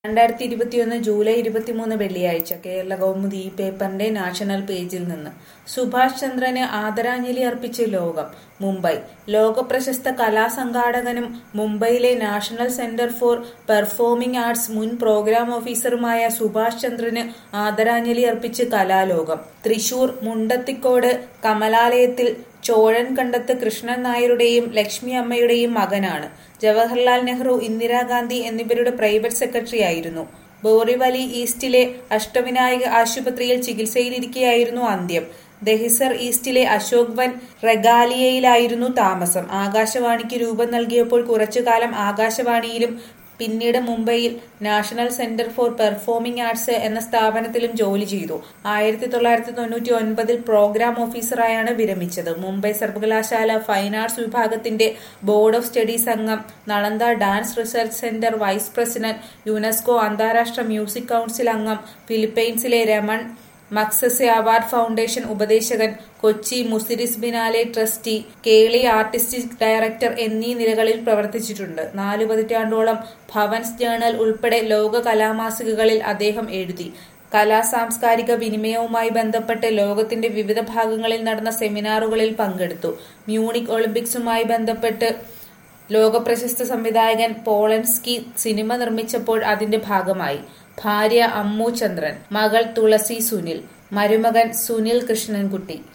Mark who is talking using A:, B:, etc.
A: രണ്ടായിരത്തി ഇരുപത്തിയൊന്ന് ജൂലൈ ഇരുപത്തിമൂന്ന് വെള്ളിയാഴ്ച കേരള കൗമുദി ഈ പേപ്പറിന്റെ നാഷണൽ പേജിൽ നിന്ന് സുഭാഷ് ചന്ദ്രന് ആദരാഞ്ജലി അർപ്പിച്ച് ലോകം മുംബൈ ലോകപ്രശസ്ത കലാസംഘാടകനും മുംബൈയിലെ national centre for performing arts മുൻ പ്രോഗ്രാം ഓഫീസറുമായ സുഭാഷ് ചന്ദ്രന് ആദരാഞ്ജലി അർപ്പിച്ച് കലാലോകം തൃശൂർ മുണ്ടത്തിക്കോട് കമലാലയത്തിൽ ചോഴൻ കണ്ടത്ത് കൃഷ്ണൻ നായരുടെയും ലക്ഷ്മി അമ്മയുടെയും മകനാണ് ജവഹർലാൽ നെഹ്റു ഇന്ദിരാഗാന്ധി എന്നിവരുടെ പ്രൈവറ്റ് സെക്രട്ടറി ആയിരുന്നു ബോറിവലി ഈസ്റ്റിലെ അഷ്ടവിനായക ആശുപത്രിയിൽ ചികിത്സയിലിരിക്കെയായിരുന്നു അന്ത്യം ദഹിസർ ഈസ്റ്റിലെ അശോക് വൻ റെഗാലിയയിലായിരുന്നു താമസം ആകാശവാണിക്ക് രൂപം നൽകിയപ്പോൾ കുറച്ചുകാലം ആകാശവാണിയിലും പിന്നീട് മുംബൈയിൽ national centre for performing arts എന്ന സ്ഥാപനത്തിലും ജോലി ചെയ്തു ആയിരത്തി തൊള്ളായിരത്തി തൊണ്ണൂറ്റി ഒൻപതിൽ പ്രോഗ്രാം ഓഫീസറായാണ് വിരമിച്ചത് മുംബൈ സർവകലാശാല ഫൈൻ ആർട്സ് വിഭാഗത്തിന്റെ ബോർഡ് ഓഫ് സ്റ്റഡീസ് അംഗം Nalanda dance research centre vice president UNESCO അന്താരാഷ്ട്ര മ്യൂസിക് കൌൺസിൽ അംഗം ഫിലിപ്പൈൻസിലെ രമൺ മക്സസെ അവാർഡ് ഫൗണ്ടേഷൻ ഉപദേശകൻ Kochi Muziris biennale trustee Keli artistic director എന്നീ നിലകളിൽ പ്രവർത്തിച്ചിട്ടുണ്ട് നാലു പതിറ്റാണ്ടോളം ഭവൻസ് ജേണൽ ഉൾപ്പെടെ ലോക കലാമാസികകളിൽ അദ്ദേഹം എഴുതി കലാ സാംസ്കാരിക വിനിമയവുമായി ബന്ധപ്പെട്ട് ലോകത്തിന്റെ വിവിധ ഭാഗങ്ങളിൽ നടന്ന സെമിനാറുകളിൽ പങ്കെടുത്തു മ്യൂണിക് ഒളിമ്പിക്സുമായി ബന്ധപ്പെട്ട് ലോകപ്രശസ്ത സംവിധായകൻ പോളൻസ്കി സിനിമ നിർമ്മിച്ചപ്പോൾ അതിന്റെ ഭാഗമായി ഭാര്യ അമ്മു ചന്ദ്രൻ മകൾ തുളസി സുനിൽ മരുമകൻ സുനിൽ കൃഷ്ണൻകുട്ടി